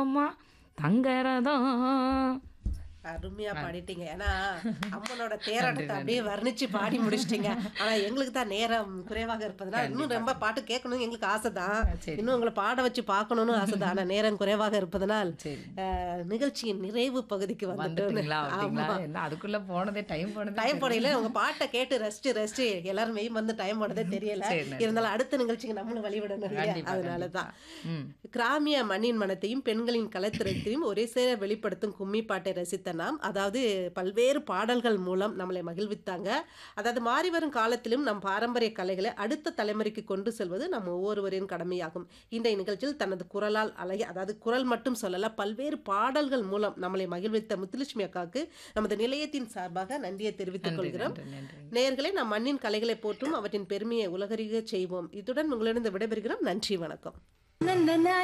அம்மா தங்கரதம் அருமையா பாடிட்டீங்க ஏன்னா அம்மனோட தேராட்டத்தை அப்படியே வர்ணிச்சு பாடி முடிச்சிட்டீங்க ஆனா எங்களுக்கு தான் நேரம் குறைவாக இருப்பதனால இன்னும் ரொம்ப பாட்டு கேட்கணும் எங்களுக்கு ஆசைதான் சரி. இன்னும் உங்களை பாட வச்சு பார்க்கணும்னு ஆசைதான் ஆனா நேரம் குறைவாக இருப்பதனால் சரி அஹ், நிகழ்ச்சியின் நிறைவு பகுதிக்கு வந்துட்டோம் வந்துட்டீங்களா அப்படிங்களா என்ன அதுக்குள்ள போனதே டைம் போனதே டைம் போடையில உங்க பாட்டை கேட்டு ரசிச்சு ரசிச்சு எல்லாரும் மெய் வந்து டைம் போனதே தெரியல சரி, நன்றி. இருந்தாலும் அடுத்த நிகழ்ச்சிக்கு நம்மளும் வழிவிடணும் இல்லையா கண்டிப்பா, அதனாலதான் ம் கிராமிய மண்ணின் மனத்தையும் பெண்களின் கலைத்திறத்தையும் ஒரே சேர வெளிப்படுத்தும் கும்மி பாட்டை ரசித்த நாம் அதாவது பல்வேறு பாடல்கள் மூலம் நம்மளை மகிழ்வித்தாங்க அதாவது மாறி வரும் காலத்திலும் நம் பாரம்பரிய கலைகளை அடுத்த தலைமுறைக்கு கொண்டு செல்வது நம் ஒவ்வொருவரின் கடமையாகும் இன்றைய நிகழ்ச்சியில் தனது குரலால் அழகி அதாவது குரல் மட்டும் சொல்லல பல்வேறு பாடல்கள் மூலம் நம்மளை மகிழ்வித்த முத்துலட்சுமி அக்காவுக்கு நமது நிலையத்தின் சார்பாக நன்றியை தெரிவித்துக் நன்றி கொள்கிறோம் நன்றி நன்றி நேயர்களே நம் மண்ணின் கலைகளை போற்றும் அவற்றின் பெருமையை உலகறிய செய்வோம் இத்துடன் உங்களிடம் விடைபெறுகிறோம் நன்றி வணக்கம்